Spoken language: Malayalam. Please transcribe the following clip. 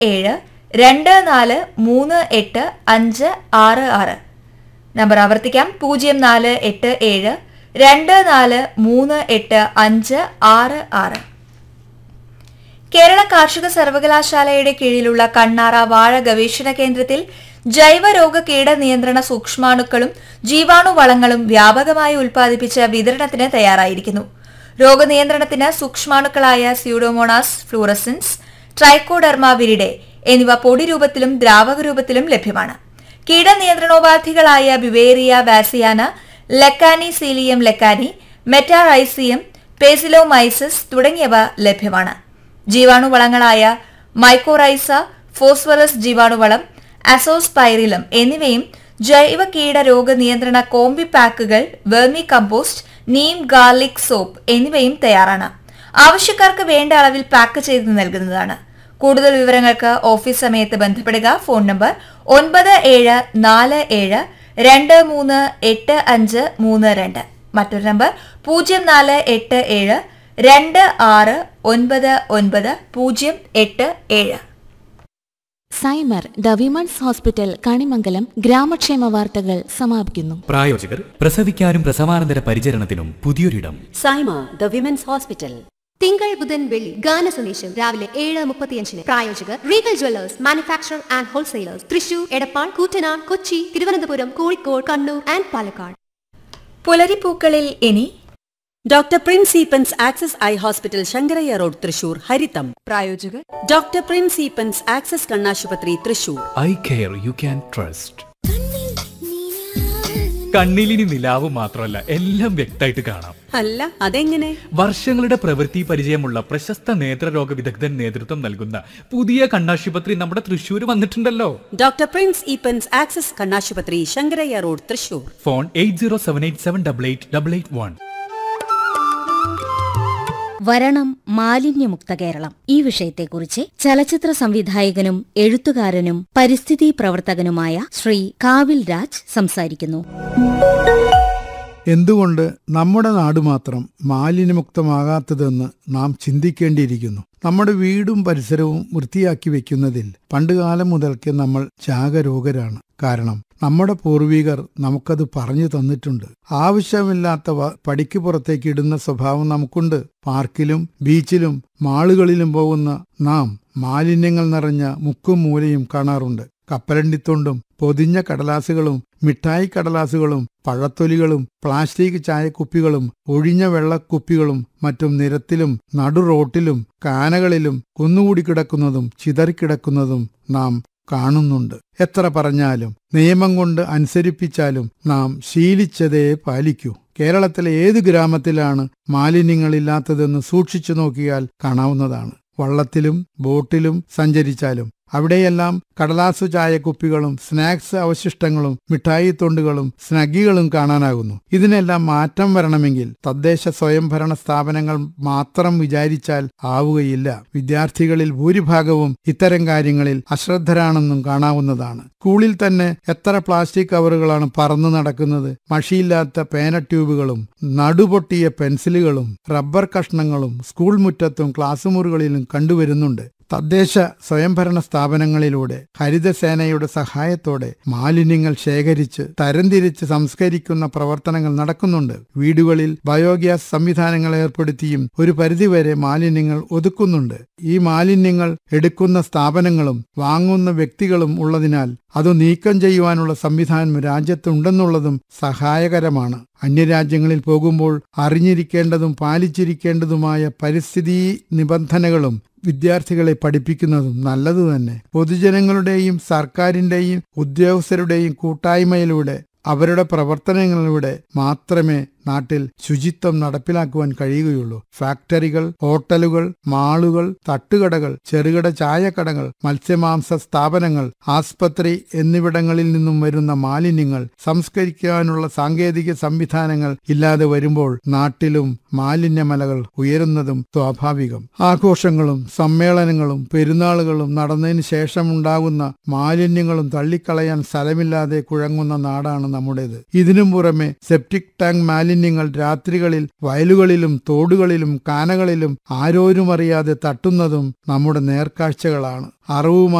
ഏഴ് രണ്ട് നാല് മൂന്ന് എട്ട് അഞ്ച് ആറ് ആറ് നമ്പർ ആവർത്തിക്കാം പൂജ്യം നാല് എട്ട് ഏഴ് രണ്ട് നാല് മൂന്ന് എട്ട് അഞ്ച് ആറ് ആറ് കേരള കാർഷിക സർവകലാശാലയുടെ കീഴിലുള്ള കണ്ണാറ വാഴ ഗവേഷണ കേന്ദ്രത്തിൽ ജൈവരോഗ കീട നിയന്ത്രണ സൂക്ഷ്മാണുക്കളും ജീവാണുവളങ്ങളും വ്യാപകമായി ഉൽപ്പാദിപ്പിച്ച് വിതരണത്തിന് തയ്യാറായിരിക്കുന്നു രോഗനിയന്ത്രണത്തിന് സൂക്ഷ്മാണുക്കളായ സ്യൂഡോമോണാസ് ഫ്ലൂറസൻസ് ട്രൈക്കോഡർമ വിരിഡെ എന്നിവ പൊടി രൂപത്തിലും ദ്രാവക രൂപത്തിലും ലഭ്യമാണ് കീടനിയന്ത്രണോപാധികളായ ബിവേറിയ ബാസിയാന ലെക്കാനി സീലിയം ലെക്കാനി മെറ്റാറൈസിയം പേസിലോമൈസിസ് തുടങ്ങിയവ ലഭ്യമാണ് ജീവാണുവളങ്ങളായ മൈക്കോറൈസ ഫോസ്ഫറസ് ജീവാണുവളം അസോസ്പൈറിലം എന്നിവയും ജൈവ കീട രോഗനിയന്ത്രണ കോമ്പി പാക്കുകൾ vermicompost neem garlic soap എന്നിവയും തയ്യാറാണ് ആവശ്യക്കാർക്ക് വേണ്ട അളവിൽ പാക്ക് ചെയ്ത് നൽകുന്നതാണ് കൂടുതൽ വിവരങ്ങൾക്ക് ഓഫീസ് സമയത്ത് ബന്ധപ്പെടുക ഫോൺ നമ്പർ ഒൻപത് ഏഴ് നാല് ഏഴ് രണ്ട് മൂന്ന് എട്ട് അഞ്ച് മൂന്ന് രണ്ട് മറ്റൊരു നമ്പർ പൂജ്യം നാല് എട്ട് ഏഴ് രണ്ട് ആറ് ഒൻപത് ഒൻപത് പൂജ്യം എട്ട് ഏഴ് Saima the women's hospital Kanimangalam ഗ്രാമക്ഷേമ വാർത്തകൾ സമാപിക്കുന്നു പ്രായോജകർ പ്രസവിക്കാനും പ്രസവാനന്തര പരിചരണത്തിനും പുതിയൊരിടം സൈമ ദ വിമൻസ് ഹോസ്പിറ്റൽ തിങ്കൾ ബുധൻ വെള്ളി ഗാന സന്ദേശം രാവിലെ ഏഴ് മുപ്പത്തിയഞ്ചിന് പ്രായോജകർ regal jewellers manufacture and wholesalers Thrissur Edappal Koottanad Kochi Thiruvananthapuram Kozhikode Kannur and Palakkad പുലരിപ്പൂക്കളിൽ ഇനി doctor prince Eappen's access eye hospital Shankarayya road Thrissur ഹരിതം പ്രായോജകർ ഡോക്ടർ പ്രിൻസ് ഈപ്പൻസ് ആക്സസ് കണ്ണാശുപത്രി Thrissur eye care you can trust കണ്ണിലിനി നിലാവ് മാത്രമല്ല എല്ലാം വ്യക്തമായിട്ട് കാണാം അല്ല അതെങ്ങനെ വർഷങ്ങളുടെ പ്രവൃത്തി പരിചയമുള്ള പ്രശസ്ത നേത്രരോഗ വിദഗ്ധൻ നേതൃത്വം നൽകുന്ന പുതിയ കണ്ണാശുപത്രി നമ്മുടെ തൃശ്ശൂർ വന്നിട്ടുണ്ടല്ലോ ഡോക്ടർ പ്രിൻസ് ഈപ്പൻസ് ആക്സസ് കണ്ണാശുപത്രി Shankarayya road Thrissur phone eight zero seven eight seven double eight double eight one വരണം മാലിന്യമുക്ത കേരളം ഈ വിഷയത്തെക്കുറിച്ച് ചലച്ചിത്ര സംവിധായകനും എഴുത്തുകാരനും പരിസ്ഥിതി പ്രവർത്തകനുമായ ശ്രീ കാവിൽ രാജ് സംസാരിക്കുന്നു എന്തുകൊണ്ട് നമ്മുടെ നാട് മാത്രം മാലിന്യമുക്തമാകാത്തതെന്ന് നാം ചിന്തിക്കേണ്ടിയിരിക്കുന്നു നമ്മുടെ വീടും പരിസരവും വൃത്തിയാക്കി വെക്കുന്നതിൽ പണ്ടുകാലം മുതൽക്ക് നമ്മൾ ജാഗരൂകരാണ് കാരണം നമ്മുടെ പൂർവികർ നമുക്കത് പറഞ്ഞു തന്നിട്ടുണ്ട് ആവശ്യമില്ലാത്തവ പടിക്ക് പുറത്തേക്ക് ഇടുന്ന സ്വഭാവം നമുക്കുണ്ട് പാർക്കിലും ബീച്ചിലും മാളുകളിലും പോകുന്ന നാം മാലിന്യങ്ങൾ നിറഞ്ഞ മുക്കും മൂലയും കാണാറുണ്ട് കപ്പലണ്ടിത്തൊണ്ടും പൊതിഞ്ഞ കടലാസുകളും മിഠായി കടലാസുകളും പഴത്തൊലികളും പ്ലാസ്റ്റിക് ചായക്കുപ്പികളും ഒഴിഞ്ഞ വെള്ളക്കുപ്പികളും മറ്റും നിരത്തിലും നടു റോട്ടിലും കാനകളിലും കുന്നുകൂടി കിടക്കുന്നതും ചിതറിക്കിടക്കുന്നതും നാം കാണുന്നുണ്ട് എത്ര പറഞ്ഞാലും നിയമം കൊണ്ട് അനുസരിപ്പിച്ചാലും നാം ശീലിച്ചതേ പാലിക്കൂ കേരളത്തിലെ ഏത് ഗ്രാമത്തിലാണ് മാലിന്യങ്ങളില്ലാത്തതെന്ന് സൂക്ഷിച്ചു നോക്കിയാൽ കാണാവുന്നതാണ് വള്ളത്തിലും ബോട്ടിലും സഞ്ചരിച്ചാലും അവിടെയെല്ലാം കടലാസു ചായക്കുപ്പികളും സ്നാക്സ് അവശിഷ്ടങ്ങളും മിഠായി തൊണ്ടുകളും സ്നഗികളും കാണാനാകുന്നു ഇതിനെല്ലാം മാറ്റം വരണമെങ്കിൽ തദ്ദേശ സ്വയംഭരണ സ്ഥാപനങ്ങൾ മാത്രം വിചാരിച്ചാൽ ആവുകയില്ല വിദ്യാർത്ഥികളിൽ ഭൂരിഭാഗവും ഇത്തരം കാര്യങ്ങളിൽ അശ്രദ്ധരാണെന്നും കാണാവുന്നതാണ് സ്കൂളിൽ തന്നെ എത്ര പ്ലാസ്റ്റിക് കവറുകളാണ് പറന്നു നടക്കുന്നത് മഷിയില്ലാത്ത പേന ട്യൂബുകളും നടുപൊട്ടിയ പെൻസിലുകളും റബ്ബർ കഷ്ണങ്ങളും സ്കൂൾ മുറ്റത്തും ക്ലാസ് മുറികളിലും കണ്ടുവരുന്നുണ്ട് തദ്ദേശ സ്വയംഭരണ സ്ഥാപനങ്ങളിലൂടെ ഹരിതസേനയുടെ സഹായത്തോടെ മാലിന്യങ്ങൾ ശേഖരിച്ച് തരംതിരിച്ച് സംസ്കരിക്കുന്ന പ്രവർത്തനങ്ങൾ നടക്കുന്നുണ്ട് വീടുകളിൽ ബയോഗ്യാസ് സംവിധാനങ്ങൾ ഏർപ്പെടുത്തിയും ഒരു പരിധിവരെ മാലിന്യങ്ങൾ ഒതുക്കുന്നുണ്ട് ഈ മാലിന്യങ്ങൾ എടുക്കുന്ന സ്ഥാപനങ്ങളും വാങ്ങുന്ന വ്യക്തികളും ഉള്ളതിനാൽ അത് നീക്കം ചെയ്യുവാനുള്ള സംവിധാനം രാജ്യത്തുണ്ടെന്നുള്ളതും സഹായകരമാണ് അന്യരാജ്യങ്ങളിൽ പോകുമ്പോൾ അറിഞ്ഞിരിക്കേണ്ടതും പാലിച്ചിരിക്കേണ്ടതുമായ പരിസ്ഥിതി നിബന്ധനകളും വിദ്യാർത്ഥികളെ പഠിപ്പിക്കുന്നതും നല്ലതു തന്നെ പൊതുജനങ്ങളുടെയും സർക്കാരിന്റെയും ഉദ്യോഗസ്ഥരുടെയും കൂട്ടായ്മയിലൂടെ അവരുടെ പ്രവർത്തനങ്ങളിലൂടെ മാത്രമേ നാട്ടിൽ ശുചിത്വം നടപ്പിലാക്കുവാൻ കഴിയുകയുള്ളൂ ഫാക്ടറികൾ ഹോട്ടലുകൾ മാളുകൾ തട്ടുകടകൾ ചെറുകിട ചായക്കടകൾ മത്സ്യമാംസ സ്ഥാപനങ്ങൾ ആസ്പത്രി എന്നിവിടങ്ങളിൽ നിന്നും വരുന്ന മാലിന്യങ്ങൾ സംസ്കരിക്കാനുള്ള സാങ്കേതിക സംവിധാനങ്ങൾ ഇല്ലാതെ വരുമ്പോൾ നാട്ടിലും മാലിന്യമലകൾ ഉയരുന്നതും സ്വാഭാവികം ആഘോഷങ്ങളും സമ്മേളനങ്ങളും പെരുന്നാളുകളും നടന്നതിന് ശേഷമുണ്ടാകുന്ന മാലിന്യങ്ങളും തള്ളിക്കളയാൻ സ്ഥലമില്ലാതെ കുഴങ്ങുന്ന നാടാണ് നമ്മുടേത് ഇതിനും പുറമെ സെപ്റ്റിക് ടാങ്ക് മാലിന്യ മാലിന്യങ്ങൾ രാത്രികളിൽ വയലുകളിലും തോടുകളിലും കാനകളിലും ആരോരുമറിയാതെ തട്ടുന്നതും നമ്മുടെ നേർക്കാഴ്ചകളാണ് അറിവുമായി